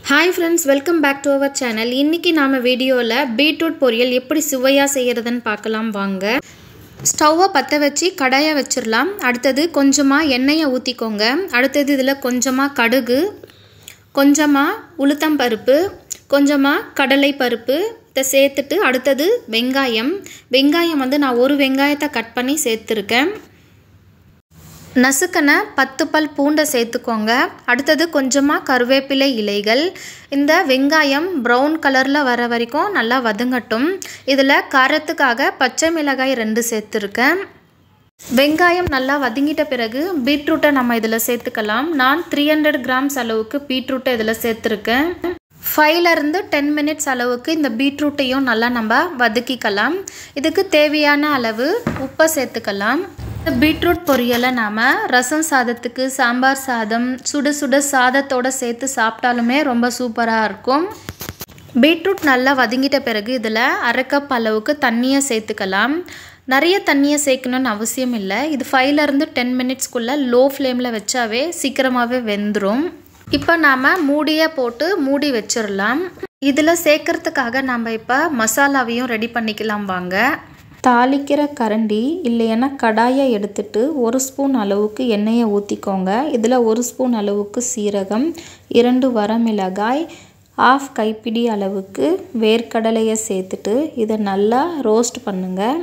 hi friends welcome back to our channel இன்றைக்கி நாம் வீடியோவில் பீட்ரூட் பொரியல் எப்படி சுவையாக செய்கிறதுன்னு பார்க்கலாம் வாங்க ஸ்டவ்வை பற்ற வச்சு கடாயை வச்சிடலாம் அடுத்தது கொஞ்சமாக எண்ணெயை ஊற்றிக்கோங்க அடுத்தது இதில் கொஞ்சமாக கடுகு கொஞ்சமாக உளுத்தம் பருப்பு கொஞ்சமாக கடலை பருப்பு இதை சேர்த்துட்டு அடுத்தது வெங்காயம் வெங்காயம் வந்து நான் ஒரு வெங்காயத்தை கட் பண்ணி சேர்த்துருக்கேன் நசுக்கனை பத்து பல் பூண்டை சேர்த்துக்கோங்க அடுத்தது கொஞ்சமாக கருவேப்பிலை இலைகள் இந்த வெங்காயம் ப்ரௌன் கலரில் வர வரைக்கும் நல்லா வதங்கட்டும் இதில் காரத்துக்காக பச்சை மிளகாய் ரெண்டு சேர்த்துருக்கேன் வெங்காயம் நல்லா வதங்கிட்ட பிறகு பீட்ரூட்டை நம்ம இதில் சேர்த்துக்கலாம் நான் த்ரீ ஹண்ட்ரட் கிராம்ஸ் அளவுக்கு பீட்ரூட்டை இதில் சேர்த்துருக்கேன் ஃபைவ்லேருந்து டென் மினிட்ஸ் அளவுக்கு இந்த பீட்ரூட்டையும் நல்லா நம்ம வதக்கிக்கலாம் இதுக்கு தேவையான அளவு உப்பை சேர்த்துக்கலாம் பீட்ரூட் பொரியலை நாம் ரசம் சாதத்துக்கு சாம்பார் சாதம் சுட சுட சாதத்தோடு சேர்த்து சாப்பிட்டாலுமே ரொம்ப சூப்பராக இருக்கும் பீட்ரூட் நல்லா வதங்கிட்ட பிறகு இதில் அரை கப் அளவுக்கு தண்ணியை சேர்த்துக்கலாம் நிறைய தண்ணியை சேர்க்கணுன்னு அவசியம் இல்லை இது ஃபைவ்லேருந்து டென் மினிட்ஸ்க்குள்ளே லோ ஃப்ளேமில் வச்சாவே சீக்கிரமாகவே வெந்துடும் இப்போ நாம் மூடியை போட்டு மூடி வச்சிடலாம் இதில் சேர்க்கறதுக்காக நம்ம இப்போ மசாலாவையும் ரெடி பண்ணிக்கலாம் வாங்க தாளிக்கிற கரண்டி இல்லைன்னா கடாயை எடுத்துட்டு ஒரு ஸ்பூன் அளவுக்கு எண்ணெயை ஊற்றிக்கோங்க இதில் ஒரு ஸ்பூன் அளவுக்கு சீரகம் இரண்டு வரமிளகாய் ஆஃப் கைப்பிடி அளவுக்கு வேர்க்கடலையை சேர்த்துட்டு இதை நல்லா ரோஸ்ட் பண்ணுங்கள்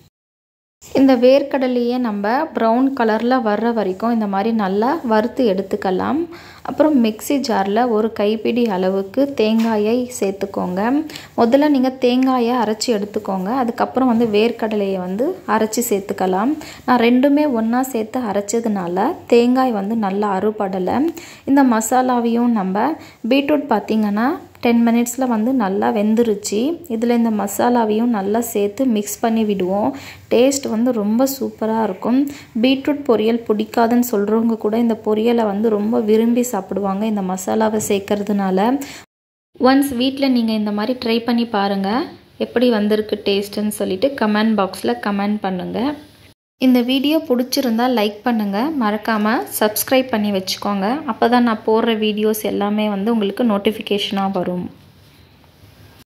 இந்த வேர்க்கடலையே நம்ம ப்ரௌன் கலரில் வர்ற வரைக்கும் இந்த மாதிரி நல்லா வறுத்து எடுத்துக்கலாம் அப்புறம் மிக்சி ஜாரில் ஒரு கைப்பிடி அளவுக்கு தேங்காயை சேர்த்துக்கோங்க முதல்ல நீங்கள் தேங்காயை அரைச்சி எடுத்துக்கோங்க அதுக்கப்புறம் வந்து வேர்க்கடலையை வந்து அரைச்சி சேர்த்துக்கலாம் நான் ரெண்டுமே ஒன்றா சேர்த்து அரைச்சதுனால தேங்காய் வந்து நல்லா அறுபடலை இந்த மசாலாவையும் நம்ம பீட்ரூட் பார்த்திங்கன்னா டென் மினிட்ஸில் வந்து நல்லா வெந்துருச்சு இதில் இந்த மசாலாவையும் நல்லா சேர்த்து மிக்ஸ் பண்ணி விடுவோம் டேஸ்ட் வந்து ரொம்ப சூப்பராக இருக்கும் பீட்ரூட் பொரியல் பிடிக்காதுன்னு சொல்கிறவங்க கூட இந்த பொரியலை வந்து ரொம்ப விரும்பி சாப்பிடுவாங்க இந்த மசாலாவை சேர்க்கறதுனால ஒன்ஸ் வீட்டில் நீங்கள் இந்த மாதிரி ட்ரை பண்ணி பாருங்கள் எப்படி வந்திருக்கு டேஸ்ட்டுன்னு சொல்லிட்டு கமெண்ட் பாக்ஸில் கமெண்ட் பண்ணுங்கள் இந்த வீடியோ பிடிச்சிருந்தா லைக் பண்ணுங்கள் மறக்காமல் சப்ஸ்கிரைப் பண்ணி வச்சுக்கோங்க அப்போ தான் நான் போடுற வீடியோஸ் எல்லாமே வந்து உங்களுக்கு நோட்டிஃபிகேஷனாக வரும்